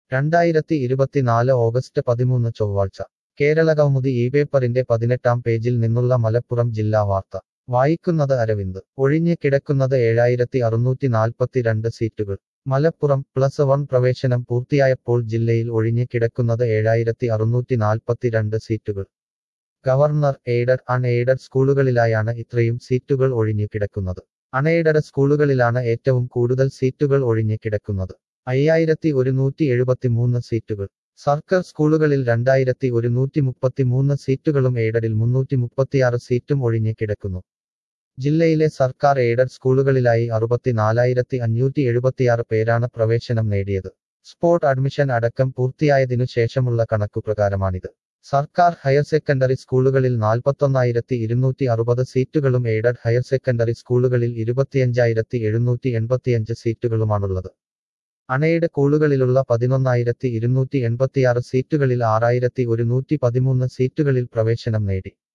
രണ്ടായിരത്തി ഇരുപത്തിനാല് ഓഗസ്റ്റ് പതിമൂന്ന് ചൊവ്വാഴ്ച കേരളകൗമുദി ഈ പേപ്പറിന്റെ പതിനെട്ടാം പേജിൽ നിന്നുള്ള മലപ്പുറം ജില്ലാ വാർത്ത വായിക്കുന്നത് അരവിന്ദ് ഒഴിഞ്ഞ് കിടക്കുന്നത് ഏഴായിരത്തി അറുന്നൂറ്റി നാൽപ്പത്തിരണ്ട് സീറ്റുകൾ മലപ്പുറം പ്ലസ് വൺ പ്രവേശനം പൂർത്തിയായപ്പോൾ ജില്ലയിൽ ഒഴിഞ്ഞ് കിടക്കുന്നത് ഏഴായിരത്തി അറുന്നൂറ്റി നാൽപ്പത്തിരണ്ട് സീറ്റുകൾ ഗവർണർ എയ്ഡഡ് അൺ എയ്ഡഡ് സ്കൂളുകളിലായാണ് ഇത്രയും സീറ്റുകൾ ഒഴിഞ്ഞു കിടക്കുന്നത് അൺഎയ്ഡഡ് സ്കൂളുകളിലാണ് ഏറ്റവും കൂടുതൽ സീറ്റുകൾ ഒഴിഞ്ഞു കിടക്കുന്നത് അയ്യായിരത്തി ഒരുന്നൂറ്റി എഴുപത്തിമൂന്ന് സീറ്റുകൾ സർക്കാർ സ്കൂളുകളിൽ രണ്ടായിരത്തി ഒരുന്നൂറ്റി മുപ്പത്തിമൂന്ന് സീറ്റുകളും എയ്ഡഡിൽ മുന്നൂറ്റി മുപ്പത്തിയാറ് സീറ്റും ഒഴിഞ്ഞു കിടക്കുന്നു ജില്ലയിലെ സർക്കാർ എയ്ഡഡ് സ്കൂളുകളിലായി അറുപത്തിനാലായിരത്തി അഞ്ഞൂറ്റി എഴുപത്തിയാറ് പേരാണ് പ്രവേശനം നേടിയത് സ്പോട്ട് അഡ്മിഷൻ അടക്കം പൂർത്തിയായതിനു ശേഷമുള്ള കണക്കുപ്രകാരമാണിത് സർക്കാർ ഹയർ സെക്കൻഡറി സ്കൂളുകളിൽ നാൽപ്പത്തൊന്നായിരത്തി ഇരുന്നൂറ്റി അറുപത് സീറ്റുകളും എയ്ഡഡ് ഹയർ സെക്കൻഡറി സ്കൂളുകളിൽ ഇരുപത്തിയഞ്ചായിരത്തി എഴുന്നൂറ്റി എൺപത്തിയഞ്ച് സീറ്റുകളുമാണുള്ളത് അണയുടെ സ്കൂളുകളിലുള്ള പതിനൊന്നായിരത്തി ഇരുന്നൂറ്റി എൺപത്തിയാറ് സീറ്റുകളിൽ ആറായിരത്തി ഒരുന്നൂറ്റി പതിമൂന്ന് സീറ്റുകളിൽ പ്രവേശനം നേടി